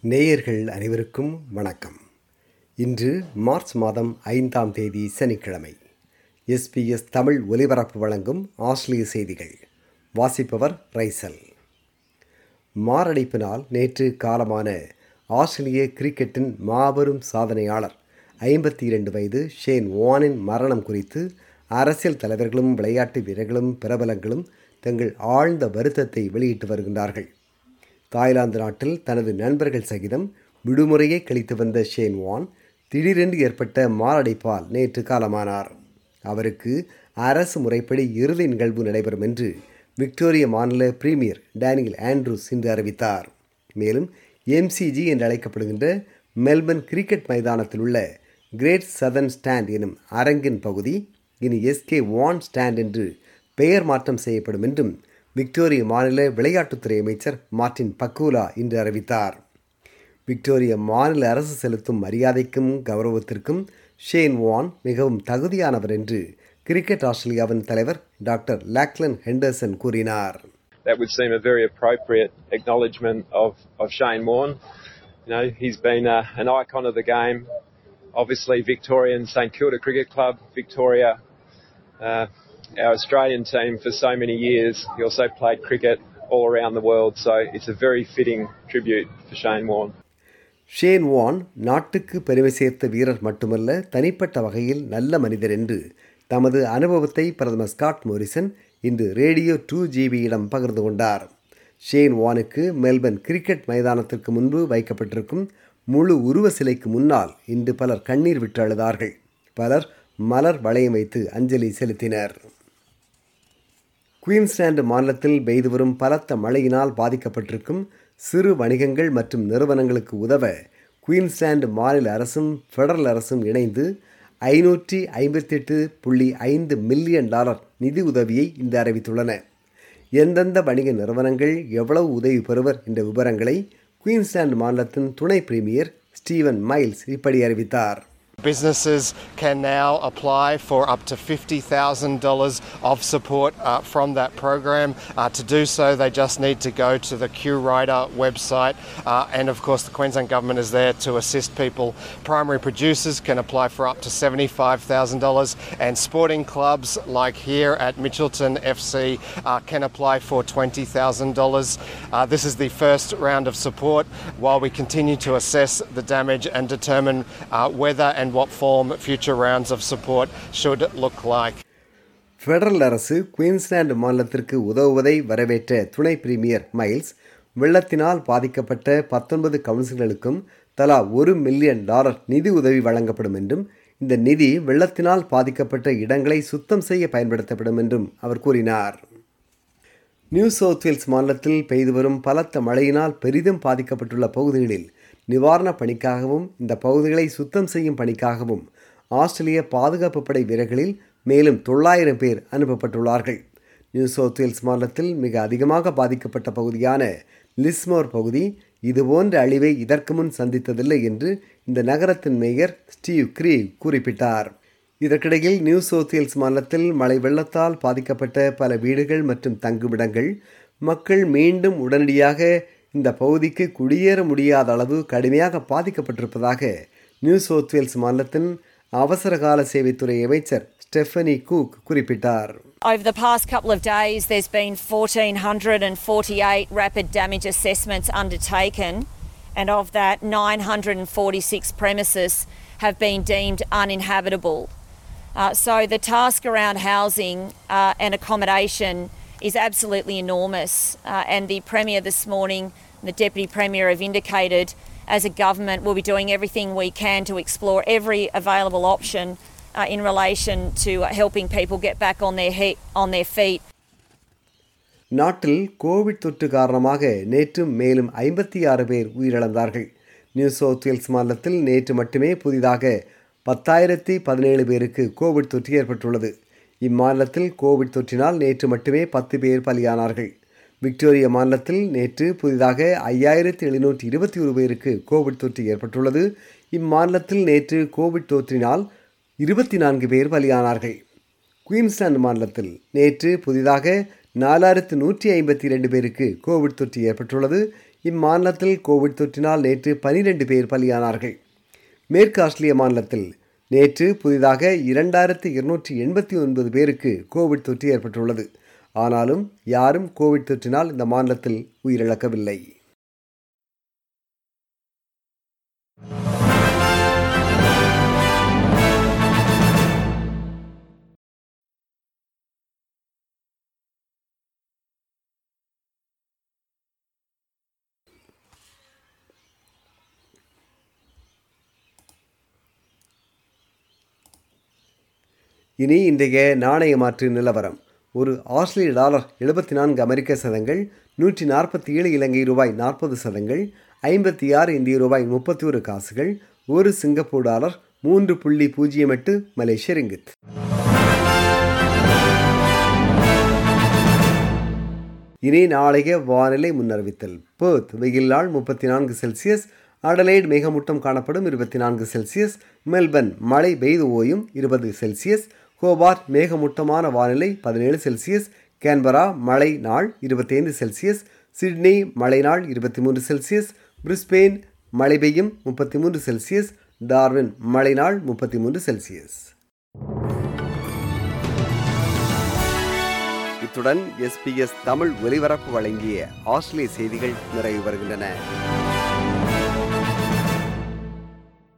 நேயர்கள் அனைவருக்கும் வணக்கம் இன்று மார்ச் மாதம் ஐந்தாம் தேதி சனிக்கிழமை எஸ்பிஎஸ் தமிழ் ஒலிபரப்பு வழங்கும் ஆஸ்திரேலிய செய்திகள் வாசிப்பவர் ரைசல் மாரடைப்பினால் நேற்று காலமான ஆஸ்திரேலிய கிரிக்கெட்டின் மாபெரும் சாதனையாளர் ஐம்பத்தி இரண்டு வயது ஷேன் வானின் மரணம் குறித்து அரசியல் தலைவர்களும் விளையாட்டு வீரர்களும் பிரபலங்களும் தங்கள் ஆழ்ந்த வருத்தத்தை வெளியிட்டு வருகின்றார்கள் தாய்லாந்து நாட்டில் தனது நண்பர்கள் சகிதம் விடுமுறையை கழித்து வந்த ஷேன் வான் திடீரென்று ஏற்பட்ட மாரடைப்பால் நேற்று காலமானார் அவருக்கு அரசு முறைப்படி இறுதி நிகழ்வு நடைபெறும் என்று விக்டோரிய மாநில பிரீமியர் டேனியல் ஆண்ட்ரூஸ் இன்று அறிவித்தார் மேலும் எம்சிஜி என்று அழைக்கப்படுகின்ற மெல்பர்ன் கிரிக்கெட் மைதானத்தில் உள்ள கிரேட் சதர்ன் ஸ்டாண்ட் எனும் அரங்கின் பகுதி இனி எஸ்கே வான் ஸ்டாண்ட் என்று பெயர் மாற்றம் செய்யப்படும் என்றும் விக்டோரிய மாநில விளையாட்டுத்துறை அமைச்சர் மார்டின் பக்கூலா இன்று அறிவித்தார் விக்டோரிய மாநில அரசு செலுத்தும் மரியாதைக்கும் கௌரவத்திற்கும் ஷேன் வான் மிகவும் தகுதியானவர் என்று கிரிக்கெட் ஆஸ்திரேலியாவின் தலைவர் டாக்டர் லாக்லன் ஹெண்டர்சன் கூறினார் That would seem a very appropriate acknowledgement of, of Shane Warne. You know, he's been uh, an icon of the game. Obviously, Victorian St Kilda Cricket Club, Victoria, uh, our Australian team for so many years. He also played cricket all around the world, so it's a very fitting tribute for Shane Warne. Shane Warne நாட்டுக்கு பெருமை சேர்த்த வீரர் மட்டுமல்ல தனிப்பட்ட வகையில் நல்ல மனிதர் என்று தமது அனுபவத்தை பிரதமர் ஸ்காட் மோரிசன் இன்று ரேடியோ டூ ஜிபியிடம் பகிர்ந்து கொண்டார் ஷேன் வானுக்கு மெல்பர்ன் கிரிக்கெட் மைதானத்திற்கு முன்பு வைக்கப்பட்டிருக்கும் முழு உருவ சிலைக்கு முன்னால் இன்று பலர் கண்ணீர் விட்டு அழுதார்கள் பலர் மலர் வளையம் வைத்து அஞ்சலி செலுத்தினர் குயின்ஸ்லாந்து மாநிலத்தில் பெய்து வரும் பலத்த மழையினால் பாதிக்கப்பட்டிருக்கும் சிறு வணிகங்கள் மற்றும் நிறுவனங்களுக்கு உதவ குயின்ஸ்லாந்து மாநில அரசும் ஃபெடரல் அரசும் இணைந்து ஐநூற்றி ஐம்பத்தெட்டு புள்ளி ஐந்து மில்லியன் டாலர் நிதி உதவியை இந்த அறிவித்துள்ளன எந்தெந்த வணிக நிறுவனங்கள் எவ்வளவு உதவி பெறுவர் என்ற விவரங்களை குயின்ஸ்லாந்து மாநிலத்தின் துணை பிரீமியர் ஸ்டீவன் மைல்ஸ் இப்படி அறிவித்தார் Businesses can now apply for up to $50,000 of support uh, from that program. Uh, to do so, they just need to go to the QRider website. Uh, and of course, the Queensland Government is there to assist people. Primary producers can apply for up to $75,000, and sporting clubs like here at Mitchelton FC can apply for $20,000. this is the first round of support while we continue to assess the damage and determine whether and what form future rounds of support should look like. Federal அரசு Queensland மாநிலத்திற்கு உதவுவதை வரவேற்ற துணை premier miles வெள்ளத்தினால் பாதிக்கப்பட்ட பத்தொன்பது கவுன்சில்களுக்கும் தலா ஒரு million dollar நிதி உதவி வழங்கப்படும் என்றும் இந்த நிதி வெள்ளத்தினால் பாதிக்கப்பட்ட இடங்களை சுத்தம் செய்ய பயன்படுத்தப்படும் என்றும் அவர் கூறினார் நியூ சவுத் வேல்ஸ் மாநிலத்தில் பெய்து வரும் பலத்த மழையினால் பெரிதும் பாதிக்கப்பட்டுள்ள பகுதிகளில் நிவாரணப் பணிக்காகவும் இந்த பகுதிகளை சுத்தம் செய்யும் பணிக்காகவும் ஆஸ்திரேலிய பாதுகாப்பு படை வீரர்களில் மேலும் தொள்ளாயிரம் பேர் அனுப்பப்பட்டுள்ளார்கள் நியூ சவுத் வேல்ஸ் மாநிலத்தில் மிக அதிகமாக பாதிக்கப்பட்ட பகுதியான லிஸ்மோர் பகுதி இதுபோன்ற அழிவை இதற்கு முன் சந்தித்ததில்லை என்று இந்த நகரத்தின் மேயர் ஸ்டீவ் க்ரீ குறிப்பிட்டார் இதற்கிடையில் நியூ சவுத் வேல்ஸ் மாநிலத்தில் மழை வெள்ளத்தால் பாதிக்கப்பட்ட பல வீடுகள் மற்றும் தங்குமிடங்கள் மக்கள் மீண்டும் உடனடியாக இந்த பகுதிக்கு குடியேற முடியாத அளவு கடுமையாக பாதிக்கப்பட்டிருப்பதாக நியூ சவுத் வேல்ஸ் மாநிலத்தின் அவசரகால சேவைத்துறை அமைச்சர் ஸ்டெஃபனி கூக் குறிப்பிட்டார் Over the past couple of days, there's been 1,448 rapid damage assessments undertaken, and of that, 946 premises have been deemed uninhabitable. Uh, so the task around housing uh, and accommodation is absolutely enormous. Uh, and the Premier this morning, the Deputy Premier have indicated as a government we'll be doing everything we can to explore every available option uh, in relation to helping people get back on their, he- on their feet. நாட்டில் COVID தொற்று காரணமாக நேற்றும் மேலும் ஐம்பத்தி ஆறு பேர் உயிரிழந்தார்கள் new south Wales மாநிலத்தில் நேற்று மட்டுமே புதிதாக பத்தாயிரத்தி பதினேழு பேருக்கு கோவிட் தொற்று ஏற்பட்டுள்ளது இம்மாநிலத்தில் கோவிட் தொற்றினால் நேற்று மட்டுமே பத்து பேர் பலியானார்கள் விக்டோரியா மாநிலத்தில் நேற்று புதிதாக ஐயாயிரத்தி எழுநூற்றி இருபத்தி ஒரு பேருக்கு கோவிட் தொற்று ஏற்பட்டுள்ளது இம்மாநிலத்தில் நேற்று கோவிட் தொற்றினால் இருபத்தி நான்கு பேர் பலியானார்கள் குயின்ஸ்லாந்து மாநிலத்தில் நேற்று புதிதாக நாலாயிரத்து நூற்றி ஐம்பத்தி இரண்டு பேருக்கு கோவிட் தொற்று ஏற்பட்டுள்ளது இம்மாநிலத்தில் கோவிட் தொற்றினால் நேற்று பனிரெண்டு பேர் பலியானார்கள் மேற்கு ஆஸ்திரேலிய மாநிலத்தில் நேற்று புதிதாக இரண்டாயிரத்து இருநூற்றி எண்பத்தி ஒன்பது பேருக்கு கோவிட் தொற்று ஏற்பட்டுள்ளது ஆனாலும் யாரும் கோவிட் தொற்றினால் இந்த மாநிலத்தில் உயிரிழக்கவில்லை இனி இன்றைய நாணய மாற்று நிலவரம் ஒரு ஆஸ்திரேலிய டாலர் எழுபத்தி நான்கு அமெரிக்க சதங்கள் நூற்றி நாற்பத்தி ஏழு இலங்கை ரூபாய் நாற்பது சதங்கள் ஐம்பத்தி ஆறு இந்திய ரூபாய் முப்பத்தி ஒரு காசுகள் ஒரு சிங்கப்பூர் டாலர் மூன்று புள்ளி பூஜ்ஜியம் எட்டு மலேசிய ரிங்கித் இனி நாளைய வானிலை முன்னறிவித்தல் பேர்த் வெயில் நாள் முப்பத்தி நான்கு செல்சியஸ் அடலைட் மேகமூட்டம் காணப்படும் இருபத்தி நான்கு செல்சியஸ் மெல்பர்ன் மழை பெய்து ஓயும் இருபது செல்சியஸ் ஹோபார்ட் மேகமூட்டமான வானிலை பதினேழு செல்சியஸ் கேன்பரா மழை நாள் இருபத்தைந்து செல்சியஸ் சிட்னி மழை நாள் இருபத்தி மூன்று செல்சியஸ் பிரிஸ்பெயின் மழை பெய்யும் முப்பத்தி மூன்று செல்சியஸ் டார்வின் மழை நாள் முப்பத்தி மூன்று செல்சியஸ் இத்துடன் எஸ்பிஎஸ் தமிழ் ஒலிபரப்பு வழங்கிய ஆஸ்திரேலிய செய்திகள் நிறைவு வருகின்றன